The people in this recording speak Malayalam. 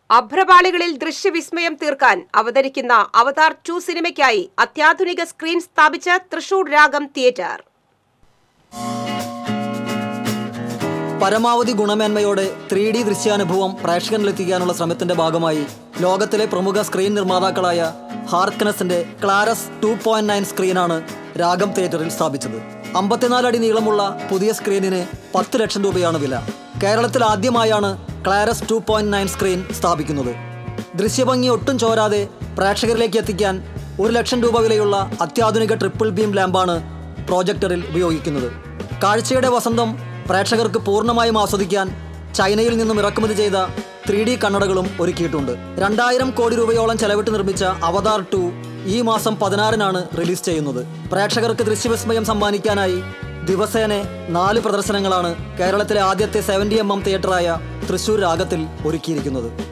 അഭ്രപാളികളിൽ ദൃശ്യവിസ്മയം തീർക്കാൻ അവതരിക്കുന്ന അവതാർ ടു സിനിമയ്ക്കായി അത്യാധുനിക സ്ക്രീൻ സ്ഥാപിച്ച തൃശൂർ രാഗം തിയേറ്റർ പരമാവധി ഗുണമേന്മയോടെ ത്രീ ഡി ദൃശ്യാനുഭവം പ്രേക്ഷകനിലെത്തിക്കാനുള്ള ശ്രമത്തിന്റെ ഭാഗമായി ലോകത്തിലെ പ്രമുഖ സ്ക്രീൻ നിർമ്മാതാക്കളായ ഹാർക്കനസിന്റെ ക്ലാരസ് ടു പോയിന്റ് നയൻ സ്ക്രീനാണ് രാഗം തിയേറ്ററിൽ സ്ഥാപിച്ചത് അമ്പത്തിനാല് അടി നീളമുള്ള പുതിയ സ്ക്രീനിന് പത്ത് ലക്ഷം രൂപയാണ് വില കേരളത്തിൽ ആദ്യമായാണ് Clarus two point nine screen സ്ഥാപിക്കുന്നത് ദൃശ്യഭംഗി ഒട്ടും ചോരാതെ പ്രേക്ഷകരിലേക്ക് എത്തിക്കാൻ ഒരു ലക്ഷം രൂപ വിലയുള്ള അത്യാധുനിക ട്രിപ്പിൾ ബീം ലാമ്പാണ് പ്രോജക്ടറിൽ ഉപയോഗിക്കുന്നത് കാഴ്ചയുടെ വസന്തം പ്രേക്ഷകർക്ക് പൂർണ്ണമായും ആസ്വദിക്കാൻ ചൈനയിൽ നിന്നും ഇറക്കുമതി ചെയ്ത ത്രീ ഡി കണ്ണടകളും ഒരുക്കിയിട്ടുണ്ട് രണ്ടായിരം കോടി രൂപയോളം ചെലവിട്ട് നിർമ്മിച്ച അവതാർ ടു ഈ മാസം പതിനാറിനാണ് റിലീസ് ചെയ്യുന്നത് പ്രേക്ഷകർക്ക് ദൃശ്യവിസ്മയം സമ്മാനിക്കാനായി ദിവസേന നാല് പ്രദർശനങ്ങളാണ് കേരളത്തിലെ ആദ്യത്തെ സെവൻറ്റി എം എം തിയേറ്ററായ തൃശൂർ രാഗത്തിൽ ഒരുക്കിയിരിക്കുന്നത്